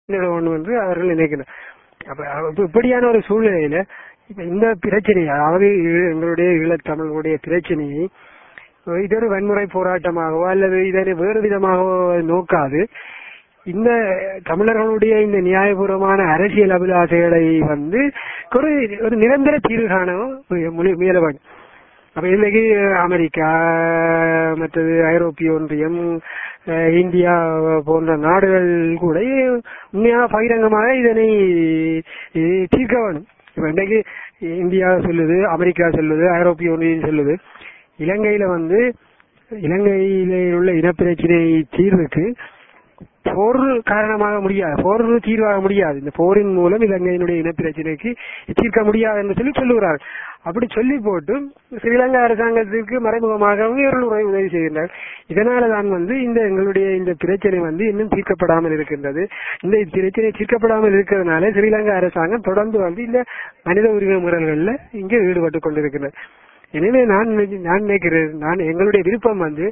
நிறுவ வேண்டும் என்று அவர்கள் நினைக்கிறார் அப்ப அப்ப இப்படியான ஒரு சூழ்நிலையில இப்ப இந்த பிரச்சனை அதாவது ஈழ- எங்களுடைய ஈழத்தமிழர்களுடைய பிரச்சனையை இது ஒரு வன்முறை போராட்டமாகவோ அல்லது இதனை வேறு விதமாகவோ நோக்காது இந்த தமிழர்களுடைய இந்த நியாயபூர்வமான அரசியல் அபிலாசைகளை வந்து ஒரு ஒரு நிரந்தர தீர்வு காண முய- முயல வேண்டும் அப்ப இன்னைக்கு அமெரிக்கா மற்றது ஐரோப்பிய ஒன்றியம் அஹ், இந்தியா போன்ற நாடுகள் கூட உண்மையாக பகிரங்கமாக இதனை அஹ், தீர்க்க வேணும் இப்ப இன்னைக்கு இந்தியா சொல்லுது அமெரிக்கா சொல்லுது ஐரோப்பிய ஒன்றியம் சொல்லுது இலங்கையில வந்து இலங்கையில உள்ள இனப்பிரச்சனை தீர்வுக்கு போர் காரணமாக முடியாது போர் தீர்வாக முடியாது இந்த போரின் மூலம் இலங்கையினுடைய இனப்பிரச்சனைக்கு தீர்க்க முடியாது என்று சொல்லி சொல்லுகிறார் அப்படி சொல்லி போட்டு ஸ்ரீலங்கா அரசாங்கத்திற்கு மறைமுகமாகவும் இவர்கள் உதவி உதவி செய்கின்றனர் இதனால தான் வந்து இந்த எங்களுடைய இந்த பிரச்சனை வந்து இன்னும் தீர்க்கப்படாமல் இருக்கின்றது இந்த பிரச்சனை தீர்க்கப்படாமல் இருக்கிறதுனால ஸ்ரீலங்கா அரசாங்கம் தொடர்ந்து வந்து இந்த மனித உரிமை முறைகள்ல இங்கே ஈடுபட்டு கொண்டிருக்கின்றனர் எனவே நான் நினை- நான் நினைக்கிறேன் நான் எங்களுடைய விருப்பம் வந்து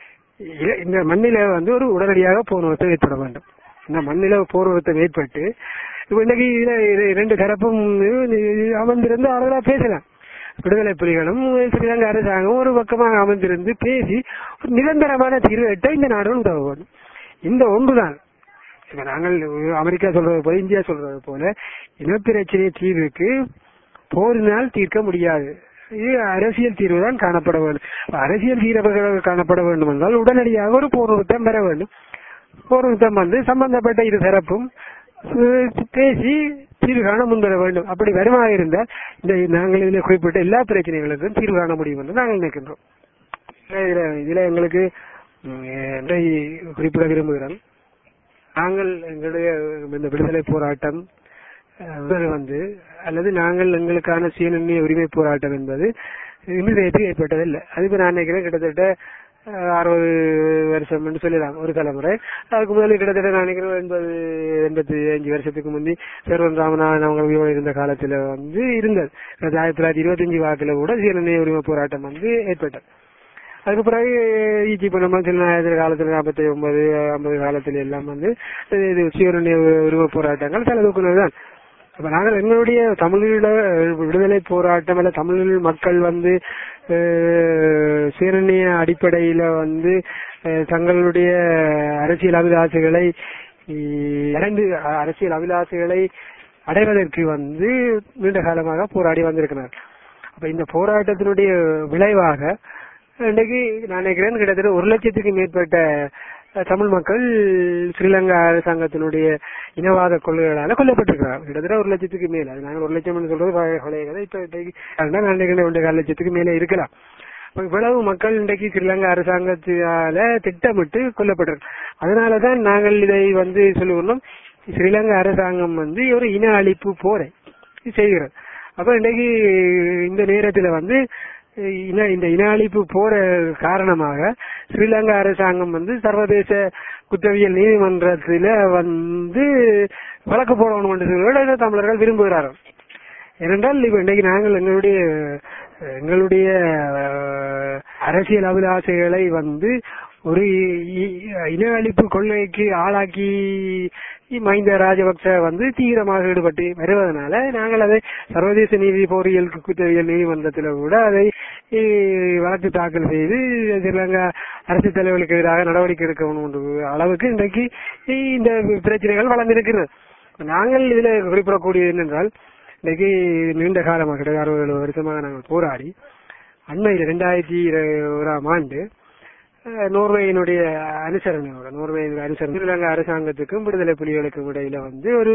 இ- இந்த மண்ணில வந்து ஒரு உடனடியாக போர் நிறுத்தம் ஏற்பட வேண்டும் இந்த மண்ணில போர் நிறுத்தம் ஏற்பட்டு இப்ப இன்னைக்கு இதுல இரு- இரண்டு தரப்பும் இது அமர்ந்திருந்து அவர்களா பேசலாம் விடுதலை புலிகளும் ஸ்ரீலங்கா அரசாங்கம் ஒரு பக்கமாக அமர்ந்திருந்து பேசி ஒரு நிரந்தரமான தீர்வு எட்ட இந்த நாடுகள் உதவ வேண்டும் இந்த ஒன்றுதான் இப்ப நாங்கள் அமெரிக்கா சொல்றது போல இந்தியா சொல்றது போல இனப்பிரச்சனை தீர்வுக்கு போரினால் தீர்க்க முடியாது இது அரசியல் தீர்வு தான் காணப்பட வேண்டும் அப்ப அரசியல் தீர்வு காணப்பட வேண்டும் என்றால் உடனடியாக ஒரு போர் நிறுத்தம் பெற வேண்டும் போர் நிறுத்தம் வந்து சம்பந்தப்பட்ட இரு தரப்பும் அஹ், பேசி தீர்வு காண முன்வர வேண்டும் அப்படி வருமாக இருந்தால் இந்த நாங்கள் இதில் குறிப்பிட்ட எல்லா பிரச்சனைகளுக்கும் தீர்வு காண முடியும் என்று நாங்கள் நினைக்கின்றோம் இதுல இதுல எங்களுக்கு ம், ஒன்றை குறிப்பிட விரும்புகிறேன் நாங்கள் எங்களுடைய இந்த விடுதலை போராட்டம் அஹ், வந்து அல்லது நாங்கள் எங்களுக்கான சுயநிர்ணய உரிமை போராட்டம் என்பது இமிடியேட்டு ஏற்பட்டதில்லை அதுக்கு நான் நினைக்கிறேன் கிட்டத்தட்ட அஹ், அறுபது வருஷம் என்று சொல்லலாம் ஒரு தலைமுறை அதுக்கு முதல்ல கிட்டத்தட்ட நான் நினைக்கிறேன் எண்பது எண்பத்தி அஞ்சு வருஷத்துக்கு முந்தி சேர்வன் ராமநாதன் அவங்க உயிரோடு இருந்த காலத்துல வந்து இருந்தது அது ஆயிரத்தி தொள்ளாயிரத்தி இருபத்தஞ்சு வாக்குல கூட சுயநிர்ணய உரிமை போராட்டம் வந்து ஏற்பட்டது அதுக்கு பிறகு ஈச்சி பண்ணமா சில காலத்துல நாற்பத்தி ஒன்பது ஐம்பது காலத்துல எல்லாம் வந்து இது சுயநிர்ணய உரிமை போராட்டங்கள் சில தூக்குனதுதான் அப்ப நாங்கள் எங்களுடைய தமிழீழ விடுதலை போராட்டம் அல்ல தமிழ் மக்கள் வந்து அஹ், சுயநிர்ணய அடிப்படையில வந்து அஹ், தங்களுடைய அரசியல் அபிலாசைகளை அஹ், அடைந்து அரசியல் அபிலாசைகளை அடைவதற்கு வந்து நீண்ட காலமாக போராடி வந்திருக்கிறார் அப்ப இந்த போராட்டத்தினுடைய விளைவாக இன்னைக்கு நான் நினைக்கிறேன் கிட்டத்தட்ட ஒரு லட்சத்துக்கு மேற்பட்ட அஹ், தமிழ் மக்கள் ஸ்ரீலங்கா அரசாங்கத்தினுடைய இனவாத கொள்கைகளால கொல்லப்பட்டிருக்கிறார் கிட்டத்தட்ட ஒரு லட்சத்துக்கு மேல அது நாங்கள் ஒரு லட்சம் சொல்றது பழைய பழைய கதை இப்ப இன்றைக்கு அதுதான் நான் நினைக்கிறேன் ஒன்றே கால் லட்சத்துக்கு மேல இருக்கலாம் அப்ப இவ்வளவு மக்கள் இன்றைக்கு ஸ்ரீலங்கா அரசாங்கத்தால திட்டமிட்டு கொல்லப்பட்டிருக்கு அதனாலதான் நாங்கள் இதை வந்து சொல்லுகிறோம் ஸ்ரீலங்கா அரசாங்கம் வந்து ஒரு இன அழிப்பு போரை செய்கிறது அப்ப இன்னைக்கு இந்த நேரத்துல வந்து இன இந்த இன அழிப்பு போற காரணமாக ஸ்ரீலங்கா அரசாங்கம் வந்து சர்வதேச குற்றவியல் நீதிமன்றத்துல வந்து வழக்கு போடணும் என்று சொல்லி தமிழர்கள் விரும்புகிறார்கள் ஏனென்றால் இப்ப இன்னைக்கு நாங்கள் எங்களுடைய எங்களுடைய அஹ், அரசியல் அபிலாசைகளை வந்து ஒரு இ- இன அழிப்பு கொள்கைக்கு ஆளாக்கி மஹிந்த ராஜபக்ச வந்து தீவிரமாக ஈடுபட்டு வருவதனால நாங்கள் அதை சர்வதேச நீதி பொறியியல் குற்றவியல் நீதிமன்றத்தில் கூட அதை இ- வழக்கு தாக்கல் செய்து ஸ்ரீலங்கா அரசு தலைவர்களுக்கு எதிராக நடவடிக்கை எடுக்கணும் என்ற அளவுக்கு இன்றைக்கு இந்த பிரச்சனைகள் வளர்ந்திருக்கிறது நாங்கள் இதுல குறிப்பிடக்கூடியது என்னென்றால் இன்னைக்கு நீண்ட காலமாக கிட்ட அறுபது எழுபது வருஷமாக நாங்கள் போராடி அண்மையில் இரண்டாயிரத்தி ஓராம் ஆண்டு அஹ், நோர்வேயினுடைய அனுசரணையோட நோர்வேயினுடைய அனுசரணை ஸ்ரீலங்கா அரசாங்கத்துக்கும் விடுதலை புலிகளுக்கும் இடையில வந்து ஒரு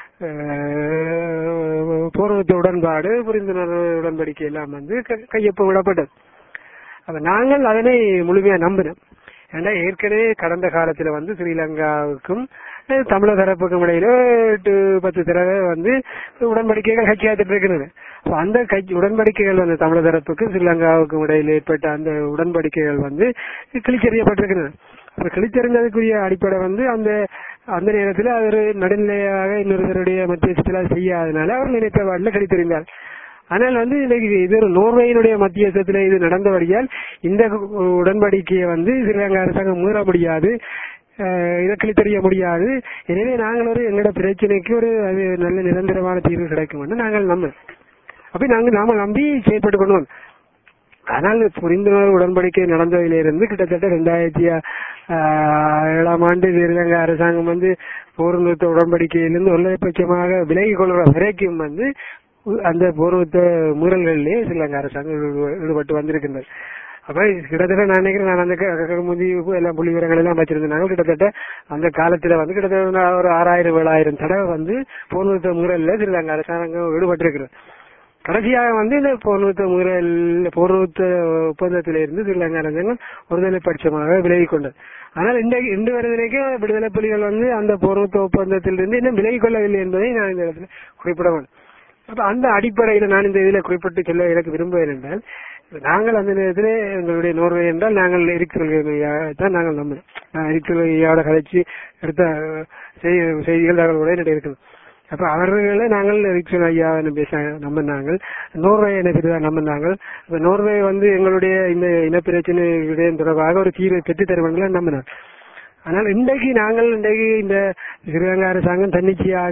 அஹ், போராட்ட உடன்பாடு புரிந்துணர்வு உடன்படிக்கை எல்லாம் வந்து க- கையொப்பம் விடப்பட்டது அப்ப நாங்கள் அதனை முழுமையா நம்பினோம் ஏன்னா ஏற்கனவே கடந்த காலத்துல வந்து ஸ்ரீலங்காவுக்கும் அஹ், தமிழக தரப்புக்கும் இடையில எட்டு பத்து தடவை வந்து உடன்படிக்கைகள் கைச்சாத்திட்டு இருக்கிறது அப்ப அந்த கை உடன்படிக்கைகள் வந்து தமிழக தரப்புக்கும் ஸ்ரீலங்காவுக்கும் இடையில ஏற்பட்ட அந்த உடன்படிக்கைகள் வந்து கிழிச்செறியப்பட்டிருக்கிறது அப்ப கிழிச்செறிஞ்சதுக்குரிய அடிப்படை வந்து அந்த அந்த நேரத்தில் அவர் நடுநிலையாக இன்னொருவருடைய மத்தியஸ்தலா செய்யாதனால அவர் நினைத்த வார்டில் கிழித்தெறிந்தார் ஆனால் வந்து இன்னைக்கு இது ஒரு நோர்வேயினுடைய மத்தியஸ்தத்தில் இது நடந்தபடியால் இந்த உடன்படிக்கையை வந்து ஸ்ரீலங்கா அரசாங்கம் மீற முடியாது அஹ், இதை கிழித்தறிய முடியாது எனவே நாங்கள் ஒரு எங்களோட பிரச்சனைக்கு ஒரு அது நல்ல நிரந்தரமான தீர்வு கிடைக்கும் என்று நாங்கள் நம்ப அப்ப நாங்கள் நாம நம்பி செயற்பட்டு கொண்டு வந்தோம். ஆனால் புரிந்துணர்வு உடன்படிக்கை நடந்ததிலிருந்து கிட்டத்தட்ட ரெண்டாயிரத்தி ஏழாம் ஆண்டு ஸ்ரீலங்கா அரசாங்கம் வந்து போர் நிறுத்த உடன்படிக்கையிலிருந்து ஒருபட்சமாக விலகிக் கொள்கிற வரைக்கும் வந்து அந்த போர் நிறுத்த மீறல்களிலே ஸ்ரீலங்கா அரசாங்கம் ஈடு- ஈடுபட்டு வந்திருக்கின்றது அப்ப கிட்டத்தட்ட நான் நினைக்கிறேன் நான் அந்த க- க- முதிவு எல்லாம் புள்ளி விவரங்கள் எல்லாம் வச்சிருந்தாங்க கிட்டத்தட்ட அந்த காலத்துல வந்து கிட்டத்தட்ட ஒரு ஆறாயிரம் ஏழாயிரம் தடவை வந்து போர் நிறுத்த மீறல்ல ஸ்ரீலங்கா அரசாங்கம் ஈடுபட்டிருக்கிறது கடைசியாக வந்து இந்த போர்நிறுத்த முறையில் போர்நிறுத்த ஒப்பந்தத்திலிருந்து ஸ்ரீலங்கா அரசாங்கம் ஒருதலை பட்சமாக விலகிக் கொண்டது ஆனால் இந்த இன்று வரை வரைக்கும் விடுதலை புலிகள் வந்து அந்த போர்நிறுத்த ஒப்பந்தத்திலிருந்து இன்னும் விலகிக் கொள்ளவில்லை என்பதை நான் இந்த இடத்துல குறிப்பிட வேண்டும் அப்ப அந்த அடிப்படையில நான் இந்த இதில் குறிப்பிட்டு சொல்ல எனக்கு விரும்புவேன் என்றால் நாங்கள் அந்த நேரத்தில் எங்களுடைய நோர்வே என்றால் நாங்கள் எரிக்சொல்கையா தான் நாங்கள் நம்பினோம் நான் எரிக்சொல்கையோட கதைச்சு எடுத்த செய்தி- செய்திகள் தகவல்களோட என்னிடம் இருக்குது அப்ப அவர்களை நாங்கள் எரிக்சன் ஐயா பேச நம்பினாங்கள் நோர்வே இனப்பிரிதான் நம்பினாங்கள் அப்ப நோர்வே வந்து எங்களுடைய இந்த இனப்பிரச்சனை விடயம் தொடர்பாக ஒரு தீர்வை பெற்று தருவாங்களா நம்பினார் ஆனால் இன்றைக்கு நாங்கள் இன்றைக்கு இந்த ஸ்ரீலங்கா அரசாங்கம் தன்னிச்சையாக